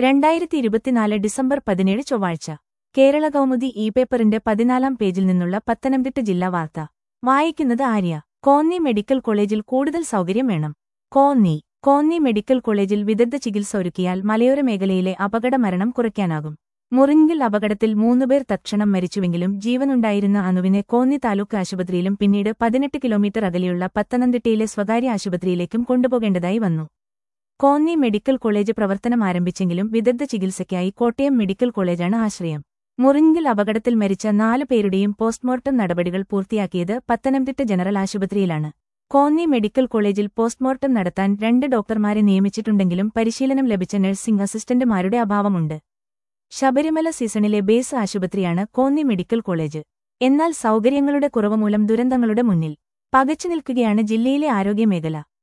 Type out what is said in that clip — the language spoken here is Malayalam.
രണ്ടായിരത്തി ഇരുപത്തിനാല് ഡിസംബർ പതിനേഴ് ചൊവ്വാഴ്ച കേരള കൗമുദി ഇ പേപ്പറിന്റെ പതിനാലാം പേജിൽ നിന്നുള്ള പത്തനംതിട്ട ജില്ലാ വാർത്ത വായിക്കുന്നത് ആര്യ കോന്നി മെഡിക്കൽ കോളേജിൽ കൂടുതൽ സൗകര്യം വേണം കോന്നി കോന്നി മെഡിക്കൽ കോളേജിൽ വിദഗ്ധ ചികിത്സ ഒരുക്കിയാൽ മലയോര മേഖലയിലെ അപകട മരണം കുറയ്ക്കാനാകും മുറിങ്ങിൽ അപകടത്തിൽ മൂന്നുപേർ തക്ഷണം മരിച്ചുവെങ്കിലും ജീവനുണ്ടായിരുന്ന അനുവിനെ കോന്നി താലൂക്ക് ആശുപത്രിയിലും പിന്നീട് പതിനെട്ട് കിലോമീറ്റർ അകലെയുള്ള പത്തനംതിട്ടയിലെ സ്വകാര്യ ആശുപത്രിയിലേക്കും കൊണ്ടുപോകേണ്ടതായി വന്നു കോന്നി മെഡിക്കൽ കോളേജ് പ്രവർത്തനം ആരംഭിച്ചെങ്കിലും വിദഗ്ധ ചികിത്സയ്ക്കായി കോട്ടയം മെഡിക്കൽ കോളേജാണ് ആശ്രയം മുറിങ്കിൽ അപകടത്തിൽ മരിച്ച നാല് പേരുടെയും പോസ്റ്റ്മോർട്ടം നടപടികൾ പൂർത്തിയാക്കിയത് പത്തനംതിട്ട ജനറൽ ആശുപത്രിയിലാണ് കോന്നി മെഡിക്കൽ കോളേജിൽ പോസ്റ്റ്മോർട്ടം നടത്താൻ രണ്ട് ഡോക്ടർമാരെ നിയമിച്ചിട്ടുണ്ടെങ്കിലും പരിശീലനം ലഭിച്ച നഴ്സിംഗ് അസിസ്റ്റന്റുമാരുടെ അഭാവമുണ്ട് ശബരിമല സീസണിലെ ബേസ് ആശുപത്രിയാണ് കോന്നി മെഡിക്കൽ കോളേജ് എന്നാൽ സൗകര്യങ്ങളുടെ കുറവ് മൂലം ദുരന്തങ്ങളുടെ മുന്നിൽ പകച്ചു നിൽക്കുകയാണ് ജില്ലയിലെ ആരോഗ്യമേഖല